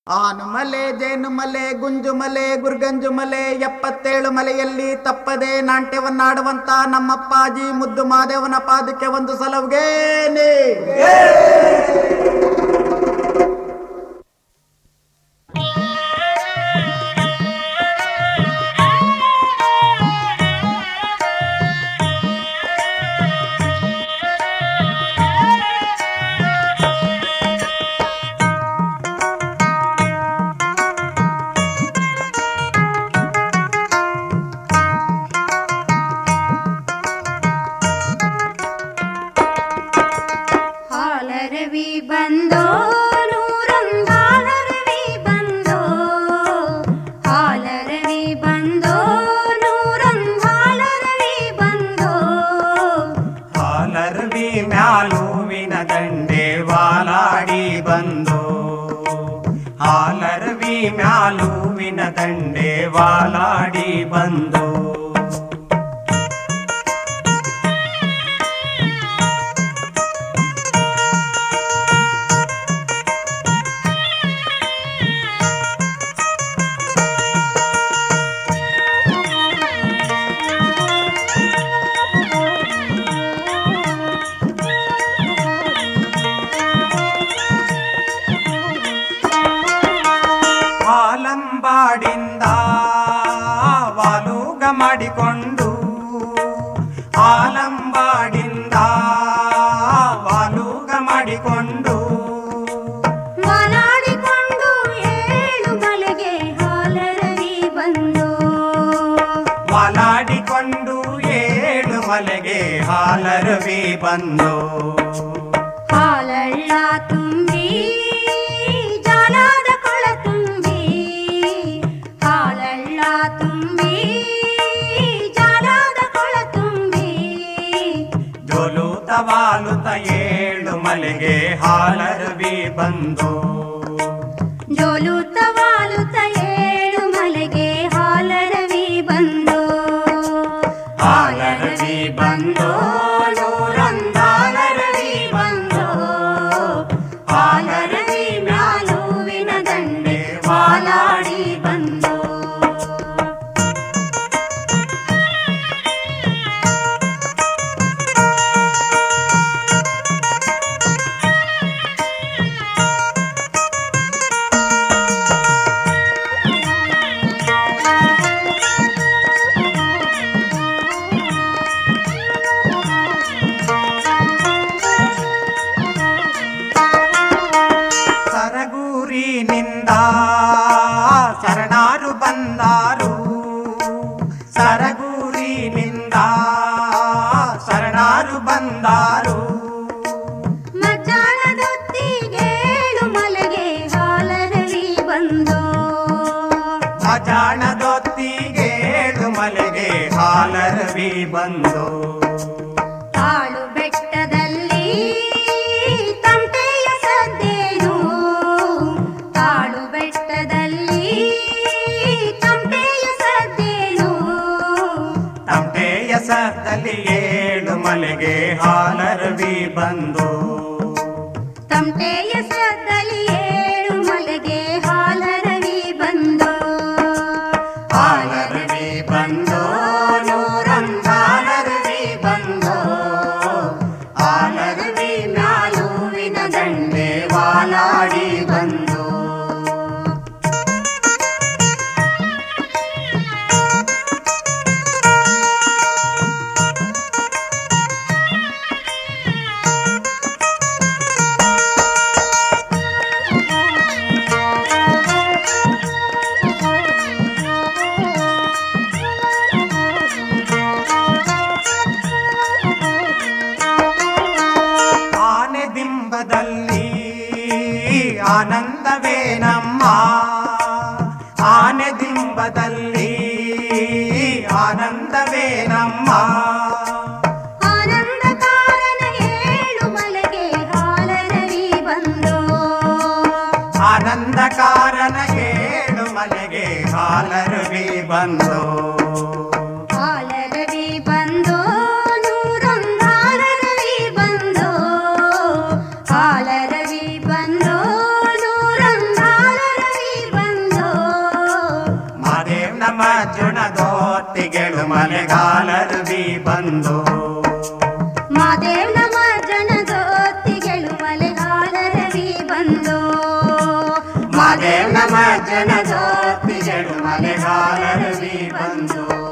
ಆನು ಮಲೆ ಜೇನು ಮಲೆ ಗುಂಜು ಮಲೆ ಗುರ್ಗಂಜು ಮಲೆ ಎಪ್ಪತ್ತೇಳು ಮಲೆಯಲ್ಲಿ ತಪ್ಪದೆ ನಾಟ್ಯವನ್ನಾಡುವಂತ ನಮ್ಮಪ್ಪಾಜಿ ಮುದ್ದು ಮಾದೇವನ ಪಾದಕ್ಕೆ ಒಂದು ಸಲವುಗೇನೆ ಹಾಲರವಿ ಬಂದೋ ನೂರೊಂದು ಹಾಲರವಿ ಬಂದೋ ಹಾಲರವಿ ಬಂದೋ ನೂರೊಂದು ಹಾಲರವಿ ಬಂದೋ ಹಾಲರ್ವಿ ಮ್ಯಾಲುವಿನ ದಂಡೆ ವಾಲಾಡಿ ಬಂದು ಹಾಲರ್ವಿ ಮ್ಯಾಲುವಿನ ದಂಡೆ ವಾಲಾಡಿ ಬಂದು ಹಾಲಂಬಾಡಿಂದ ವಾಲೂಗ ಮಾಡಿಕೊಂಡು ಹಾಲಂಬಾಡಿಂದ ವಾಲೂಗ ಮಾಡಿಕೊಂಡು ಮನಾಡಿಕೊಂಡು ಏಳು ಮಲೆಗೆ ಹಾಲರವಿ ಬಂದೋ ವಾಲಾಡಿಕೊಂಡು ಏಳು ಮಲೆಗೆ ಹಾಲರವಿ ಬಂದು ಹಾಲಳ್ಳ ತುಂಬಿ ಜಾಲದ ಕೊಳ ತುಂಬಿ ಹಾಲಳ್ಳ ತುಂಬಿ ಜಾಲದ ಕೊಳ ತುಂಬಿ ಜೋಲುತ ವಾಲುತ ಏಳು ಮಲೆಗೆ ಹಾಲರವಿ ಬಂದು ಜೋಲುತ್ತ ವಾಲುತ್ತ ಏಳು ಮಲೆಗೆ ಹಾಲರವಿ ಬಂದೋ ಹಾಲರವಿ ಬಂದೋ ನೂರೊಂದಾಲರವಿ ಬಂದೋ ಹಾಲರವಿ ಮ್ಯಾಲುವಿನ ದಂಡೆ ವಾಲಾಡಿ ಬಂದೋ ಸರಗೂರಿನಿಂದ ಶರಣಾರು ಬಂದಾರು ಸರಗೂರಿನಿಂದ ಶರಣಾರು ಬಂದಾರು ಮಜ್ಜಾಣದೊತ್ತಿಗೇಳು ಮಲೆಗೆ ಹಾಲರವಿ ಬಂದೋ ಅಜಾಣದೊತ್ತಿಗೇಳು ಮಲೆಗೆ ಹಾಲರವಿ ಬಂದು ತಾಳು ಬೆಟ್ಟದಲ್ಲಿ ತಂಟೆಯ ಸದ್ದೇನು ತಾಳು ಬೆಟ್ಟದಲ್ಲಿ ತಂಟೆಯ ಸದ್ದೇನು ತಮಟೆಯ ಸದ್ದಲ್ಲಿ ಏಳು ಮಲೆಗೆ ಹಾಲರವಿ ಬಂದು ತಂಟೆಯ ಸದ್ದಲ್ಲಿ ಏಳು ಮಲೆಗೆ ಹಾಲರವಿ ಬಂದೋ ಹಾಲರವಿ ಬಂದು ನೂರೊಂದಾಲರವಿ ಬಂದು ಹಾಲರವಿ ಮ್ಯಾಲುವಿನ ದಂಡೆ ವಾಲಾಡಿ ಬಂದು ಆನೆ ಬಿಂಬದಲ್ಲಿ ಆನಂದವೇ ನಮ್ಮ ಆನೆ ಬಿಂಬದಲ್ಲಿ ಆನಂದವೇ ನಮ್ಮ ಆನಂದ ಕಾರಣ ಏಳು ಮಲೆಗೆ ಹಾಲರವಿ ಬಂದೋ ಆನಂದ ಕಾರಣ ಏಳು ಮಲೆಗೆ ಹಾಲರವಿ ಬಂದು ಹಾಲರವಿ ಬಂದೋ ನೂರೊಂದು ಹಾಲರವಿ ಬಂದೋ ಹಾಲರವಿ ಬಂದೋ ನೂರೊಂದು ಹಾಲರವಿ ಮಜ್ಜುಣ ದೋತಿಗೆಳು ಮಲೆಗಾಲರುವಿ ಬಂದು ಮಾದೇವ್ನ ಮರ್ಜನ ಜೋತಿಗೆಳು ಮಲೆಗಾಲರವಿ ಬಂದು ಮಾದೇವ್ನ ಮಜ್ಜನ ದೋತಿಗೆಳು ಮಲೆಗಾಲರುವಿ ಬಂದು